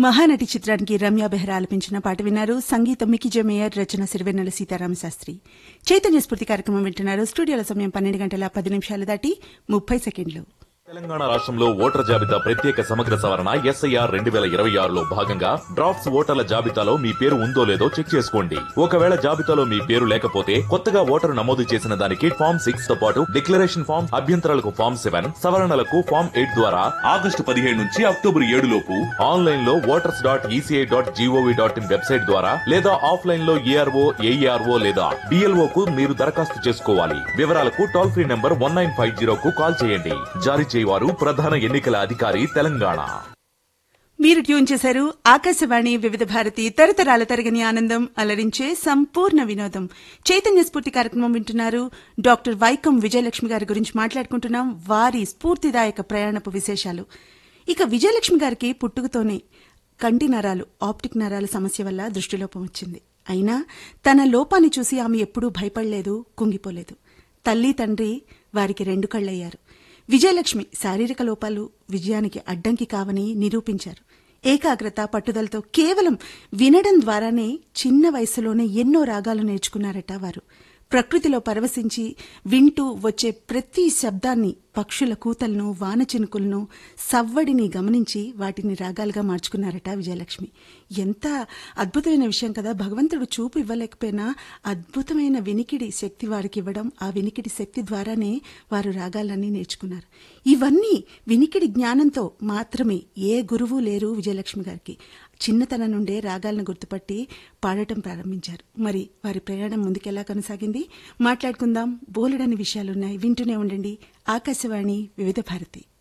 మహానటి చిత్రానికి రమ్య బెహ్రా ఆలపించిన పాట విన్నారు సంగీతం మికిజే మేయర్ రచన సిరివెన్నెల సీతారామ శాస్త్రి చైతన్య స్ఫూర్తి కార్యక్రమం వింటున్నారు స్టూడియోల సమయం పన్నెండు గంటల పది నిమిషాలు దాటి ముప్పై సెకండ్లు తెలంగాణ రాష్ట్రంలో ఓటర్ జాబితా ప్రత్యేక సమగ్ర సవరణ ఎస్ఐఆర్ రెండు వేల ఇరవై ఆరులో భాగంగా డ్రాఫ్ట్స్ ఓటర్ల జాబితాలో మీ పేరు ఉందో లేదో చెక్ చేసుకోండి ఒకవేళ జాబితాలో మీ పేరు లేకపోతే కొత్తగా ఓటరు నమోదు చేసిన దానికి ఫామ్ సిక్స్ తో పాటు డిక్లరేషన్ ఫామ్ అభ్యంతరాలకు ఫామ్ సెవెన్ సవరణలకు ఫామ్ ఎయిట్ ద్వారా ఆగస్టు పదిహేడు నుంచి అక్టోబర్ ఏడు లోపు ఆన్లైన్ లో voters dot ECI dot gov dot in website ద్వారా లేదా ఆఫ్లైన్ లో ఏఆర్ఓ ఏఈఆర్ఓ లేదా బిఎల్ఓ కు మీరు దరఖాస్తు చేసుకోవాలి వివరాలకు toll free number one nine five zero కు కాల్ చేయండి జారీ చేయవారు ప్రధాన ఎన్నికల అధికారి తెలంగాణ మీరు ట్యూన్ చేశారు ఆకాశవాణి వివిధ భారతి తరతరాల తరగని ఆనందం అలరించే సంపూర్ణ వినోదం చైతన్య స్ఫూర్తి కార్యక్రమం వింటున్నారు డాక్టర్ వైకం విజయలక్ష్మి గారి గురించి మాట్లాడుకుంటున్నాం వారి స్ఫూర్తిదాయక ప్రయాణపు విశేషాలు ఇక విజయలక్ష్మి గారికి పుట్టుకతోనే కంటి నరాలు ఆప్టిక్ నరాల సమస్య వల్ల దృష్టిలోపం వచ్చింది అయినా తన లోపాన్ని చూసి ఆమె ఎప్పుడూ భయపడలేదు కుంగిపోలేదు తల్లి తండ్రి వారికి రెండు కళ్ళయ్యారు విజయలక్ష్మి శారీరక లోపాలు విజయానికి అడ్డంకి కావని నిరూపించారు ఏకాగ్రత పట్టుదలతో కేవలం వినడం ద్వారానే చిన్న వయసులోనే ఎన్నో రాగాలు నేర్చుకున్నారట వారు ప్రకృతిలో పరవశించి వింటూ వచ్చే ప్రతి శబ్దాన్ని పక్షుల కూతలను వాన చినుకులను సవ్వడిని గమనించి వాటిని రాగాలుగా మార్చుకున్నారట విజయలక్ష్మి ఎంత అద్భుతమైన విషయం కదా భగవంతుడు చూపు ఇవ్వలేకపోయినా అద్భుతమైన వినికిడి శక్తి వారికి ఇవ్వడం ఆ వినికిడి శక్తి ద్వారానే వారు రాగాలన్నీ నేర్చుకున్నారు ఇవన్నీ వినికిడి జ్ఞానంతో మాత్రమే ఏ గురువు లేరు విజయలక్ష్మి గారికి చిన్నతనం నుండే రాగాలను గుర్తుపట్టి పాడటం ప్రారంభించారు మరి వారి ప్రయాణం ముందుకెలా కొనసాగింది మాట్లాడుకుందాం బోలెడని విషయాలున్నాయి వింటూనే ఉండండి ఆకాశవాణి వివిధ భారతి